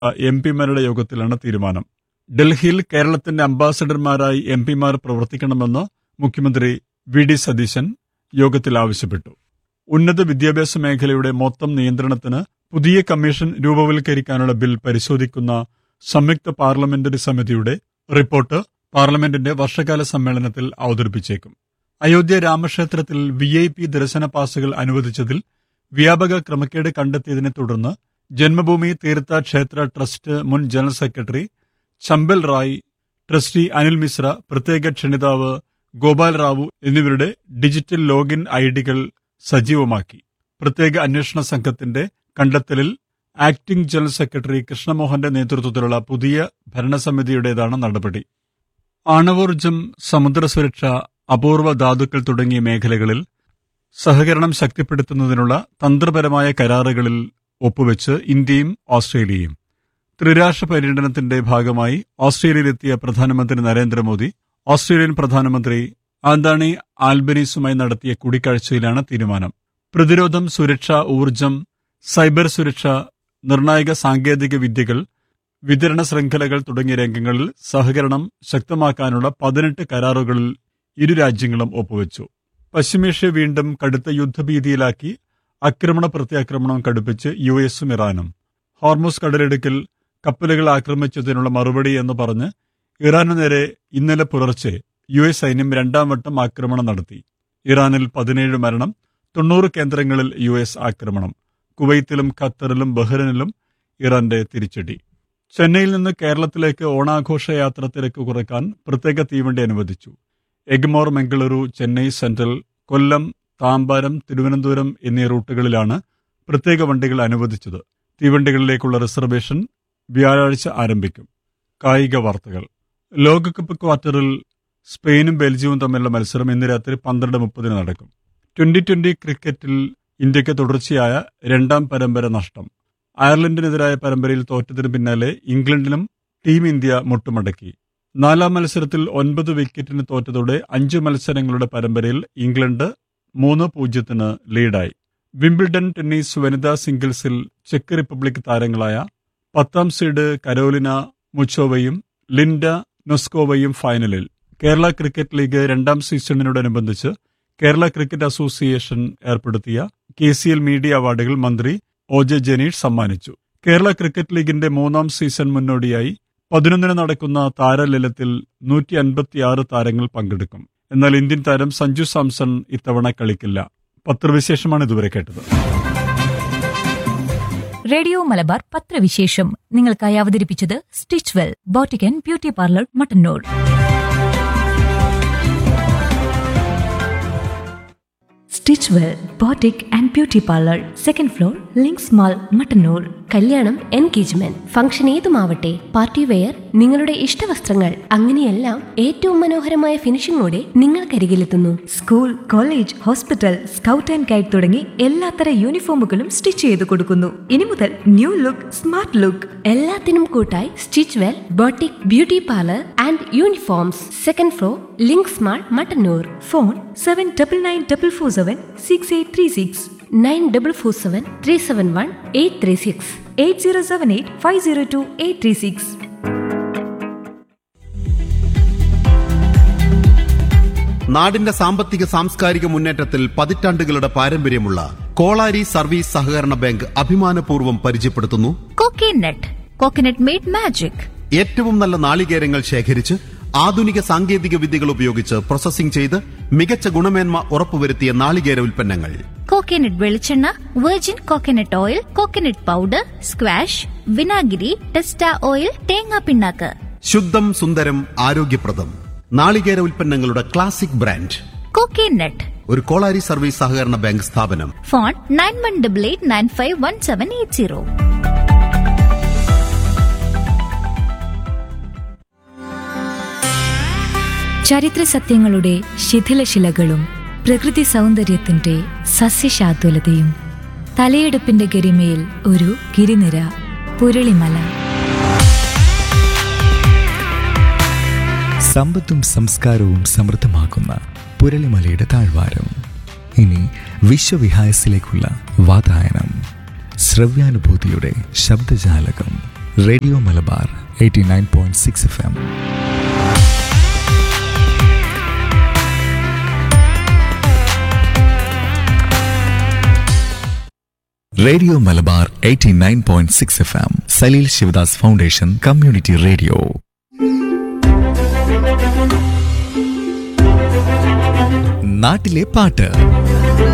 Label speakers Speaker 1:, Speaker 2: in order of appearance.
Speaker 1: M പിമാരുടെ യോഗത്തിലാണ് തീരുമാനം ഡൽഹിയിൽ കേരളത്തിന്റെ അംബാസഡർമാരായി എം പിമാർ പ്രവർത്തിക്കണമെന്ന് മുഖ്യമന്ത്രി വി ഡി സതീശൻ യോഗത്തിൽ ആവശ്യപ്പെട്ടു ഉന്നത വിദ്യാഭ്യാസ മേഖലയുടെ മൊത്തം നിയന്ത്രണത്തിന് പുതിയ കമ്മീഷൻ രൂപവൽക്കരിക്കാനുള്ള ബിൽ പരിശോധിക്കുന്ന സംയുക്ത പാർലമെന്ററി സമിതിയുടെ റിപ്പോർട്ട് പാർലമെന്റിന്റെ വർഷകാല സമ്മേളനത്തിൽ അവതരിപ്പിച്ചേക്കും അയോധ്യ രാമക്ഷേത്രത്തിൽ വി ഐ പി ദർശന പാസുകൾ അനുവദിച്ചതിൽ വ്യാപക ക്രമക്കേട് കണ്ടെത്തിയതിനെ തുടർന്ന് ജന്മഭൂമി തീർത്ഥ ക്ഷേത്ര ട്രസ്റ്റ് മുൻ general secretary Champal Rai trustee Anil Mishra പ്രത്യേക ക്ഷണിതാവ് ഗോപാൽ റാവു എന്നിവരുടെ ഡിജിറ്റൽ ലോഗിൻ ഐഡികൾ സജീവമാക്കി പ്രത്യേക അന്വേഷണ സംഘത്തിന്റെ കണ്ടെത്തലിൽ ആക്ടിംഗ് ജനറൽ സെക്രട്ടറി കൃഷ്ണമോഹന്റെ നേതൃത്വത്തിലുള്ള പുതിയ ഭരണസമിതിയുടേതാണ് നടപടി ആണവോർജം സമുദ്ര സുരക്ഷ അപൂർവ ധാതുക്കൾ തുടങ്ങിയ മേഖലകളിൽ സഹകരണം ശക്തിപ്പെടുത്തുന്നതിനുള്ള തന്ത്രപരമായ കരാറുകളിൽ ഒപ്പുവെച്ച് ഇന്ത്യയും ഓസ്ട്രേലിയയും ത്രിരാഷ്ട്ര പര്യടനത്തിന്റെ ഭാഗമായി ഓസ്ട്രേലിയയിലെത്തിയ പ്രധാനമന്ത്രി നരേന്ദ്രമോദി ഓസ്ട്രേലിയൻ പ്രധാനമന്ത്രി ആന്താണി ആൽബനീസുമായി നടത്തിയ കൂടിക്കാഴ്ചയിലാണ് തീരുമാനം പ്രതിരോധം സുരക്ഷ ഊർജം സൈബർ സുരക്ഷ നിർണായക സാങ്കേതിക വിദ്യകൾ വിതരണ ശൃംഖലകൾ തുടങ്ങിയ രംഗങ്ങളിൽ സഹകരണം ശക്തമാക്കാനുള്ള പതിനെട്ട് കരാറുകളിൽ ഇരു രാജ്യങ്ങളും ഒപ്പുവെച്ചു പശ്ചിമേഷ്യ വീണ്ടും കടുത്ത യുദ്ധഭീതിയിലാക്കി ആക്രമണ പ്രത്യാക്രമണം കടുപ്പിച്ച് യു എസും ഇറാനും ഹോർമോസ് കടലിടുക്കിൽ കപ്പലുകൾ ആക്രമിച്ചതിനുള്ള മറുപടി എന്ന് പറഞ്ഞ് ഇറാനു നേരെ ഇന്നലെ പുലർച്ചെ യു എസ് സൈന്യം രണ്ടാം വട്ടം ആക്രമണം നടത്തി ഇറാനിൽ പതിനേഴ് മരണം തൊണ്ണൂറ് കേന്ദ്രങ്ങളിൽ യു എസ് ആക്രമണം കുവൈത്തിലും ഖത്തറിലും ബഹ്റിനിലും ഇറാന്റെ തിരിച്ചടി ചെന്നൈയിൽ നിന്ന് കേരളത്തിലേക്ക് ഓണാഘോഷ യാത്ര തിരക്ക് കുറയ്ക്കാൻ പ്രത്യേക തീവണ്ടി അനുവദിച്ചു എഗ്മോർ മംഗളൂരു ചെന്നൈ സെൻട്രൽ കൊല്ലം താമ്പാരം തിരുവനന്തപുരം എന്നീ റൂട്ടുകളിലാണ് പ്രത്യേക വണ്ടികൾ അനുവദിച്ചത് തീവണ്ടികളിലേക്കുള്ള റിസർവേഷൻ വ്യാഴാഴ്ച ആരംഭിക്കും കായിക വാർത്തകൾ ലോകകപ്പ് ക്വാർട്ടറിൽ സ്പെയിനും ബെൽജിയവും തമ്മിലുള്ള മത്സരം ഇന്ന് രാത്രി പന്ത്രണ്ട് മുപ്പതിന് നടക്കും ട്വന്റി ട്വന്റി ക്രിക്കറ്റിൽ ഇന്ത്യക്ക് തുടർച്ചയായ രണ്ടാം പരമ്പര നഷ്ടം അയർലൻഡിനെതിരായ പരമ്പരയിൽ തോറ്റതിന് പിന്നാലെ ഇംഗ്ലണ്ടിലും ടീം ഇന്ത്യ മുട്ടുമടക്കി നാലാം മത്സരത്തിൽ ഒൻപത് വിക്കറ്റിന് തോറ്റതോടെ അഞ്ച് മത്സരങ്ങളുടെ പരമ്പരയിൽ ഇംഗ്ലണ്ട് മൂന്ന് പൂജ്യത്തിന് ലീഡായി വിംബിൾഡൺ ടെന്നീസ് വനിതാ സിംഗിൾസിൽ ചെക്ക് റിപ്പബ്ലിക് താരങ്ങളായ പത്താം സീഡ് കരോലിന മുച്ചോവയും ലിൻഡ നൊസ്കോവയും ഫൈനലിൽ കേരള ക്രിക്കറ്റ് ലീഗ് രണ്ടാം സീസണിനോടനുബന്ധിച്ച് കേരള ക്രിക്കറ്റ് അസോസിയേഷൻ ഏർപ്പെടുത്തിയ കെ സി എൽ മീഡിയ അവാർഡുകൾ മന്ത്രി ഒ ജെ ജനീഷ് സമ്മാനിച്ചു കേരള ക്രിക്കറ്റ് ലീഗിന്റെ മൂന്നാം സീസൺ മുന്നോടിയായി പതിനൊന്നിന് നടക്കുന്ന താരലലത്തിൽ നൂറ്റി അൻപത്തിയാറ് താരങ്ങൾ പങ്കെടുക്കും എന്നാൽ ഇന്ത്യൻ താരം സഞ്ജു സാംസൺ ഇത്തവണ കളിക്കില്ല പത്രവിശേഷമാണ് ഇതുവരെ കേട്ടത്
Speaker 2: റേഡിയോ മലബാർ പത്രവിശേഷം നിങ്ങൾക്കായി അവതരിപ്പിച്ചത് സ്റ്റിച്ച് വെൽ ബോട്ടിക്കൻ beauty parlour Mattannur stitch well boutique and beauty parlour second floor links mall Mattannur
Speaker 3: കല്യാണം എൻഗേജ്മെന്റ് ഫംഗ്ഷൻ ഏതുമാവട്ടെ പാർട്ടി വെയർ നിങ്ങളുടെ ഇഷ്ടവസ്ത്രങ്ങൾ അങ്ങനെയെല്ലാം ഏറ്റവും മനോഹരമായ ഫിനിഷിംഗോടെ നിങ്ങൾക്കരികിലെത്തുന്നു
Speaker 2: school college hospital scout and guide തുടങ്ങി എല്ലാത്തര യൂണിഫോമുകളും സ്റ്റിച്ച് ചെയ്ത് കൊടുക്കുന്നു ഇനി മുതൽ ന്യൂ ലുക്ക് സ്മാർട്ട് ലുക്ക്
Speaker 3: എല്ലാത്തിനും കൂട്ടായി stitch well boutique beauty parlour and uniforms second floor links mall Mattannur
Speaker 2: phone seven double nine double four seven six eight three six
Speaker 3: nine double four seven three seven one eight three six
Speaker 2: eight zero seven eight five zero two eight three six
Speaker 4: നാടിന്റെ സാമ്പത്തിക സാംസ്കാരിക മുന്നേറ്റത്തിൽ പതിറ്റാണ്ടുകളുടെ പാരമ്പര്യമുള്ള Kolari service സഹകരണ bank അഭിമാനപൂർവ്വം പരിചയപ്പെടുത്തുന്നു
Speaker 2: coconut coconut made magic
Speaker 4: ഏറ്റവും നല്ല നാളികേരങ്ങൾ ശേഖരിച്ച് ആധുനിക സാങ്കേതിക വിദ്യകൾ ഉപയോഗിച്ച് പ്രോസസ്സിംഗ് ചെയ്ത് മികച്ച ഗുണമേന്മ ഉറപ്പുവരുത്തിയ നാളികേര ഉൽപ്പന്നങ്ങൾ
Speaker 5: കോക്കനട്ട് വെളിച്ചെണ്ണ virgin coconut oil coconut powder squash വിനാഗിരി ടെസ്റ്റ ഓയിൽ തേങ്ങാ പിണ്ണാക്ക്
Speaker 4: ശുദ്ധം സുന്ദരം ആരോഗ്യപ്രദം നാളികേര ഉൽപ്പന്നങ്ങളുടെ ക്ലാസിക് ബ്രാൻഡ്
Speaker 5: കോക്കനട്ട്
Speaker 4: ഒരു കോളാരി സർവീസ് സഹകരണ ബാങ്ക് സ്ഥാപനം
Speaker 5: phone nine one double eight nine five one seven eight zero
Speaker 2: ചരിത്ര സത്യങ്ങളുടെ ശിഥിലശിലകളും പ്രകൃതി സൗന്ദര്യത്തിന്റെ സസ്യശാദ്വലതയും തലയെടുപ്പിന്റെ ഗരിമയിൽ ഒരു ഗിരിനിര പുരളിമല
Speaker 6: സമ്പത്തും സംസ്കാരവും സമൃദ്ധമാക്കുന്ന പുരളിമലയുടെ താഴ്വാരം ഇനി വിശ്വവിഹായസിലേക്കുള്ള വാതായനം ശ്രവ്യാനുഭൂതിയുടെ ശബ്ദജാലകം radio Malabar eighty nine point six F M radio Malabar eighty nine point six F M Saleel Sivadas foundation community radio നാട്ടിലെ പാട്ട്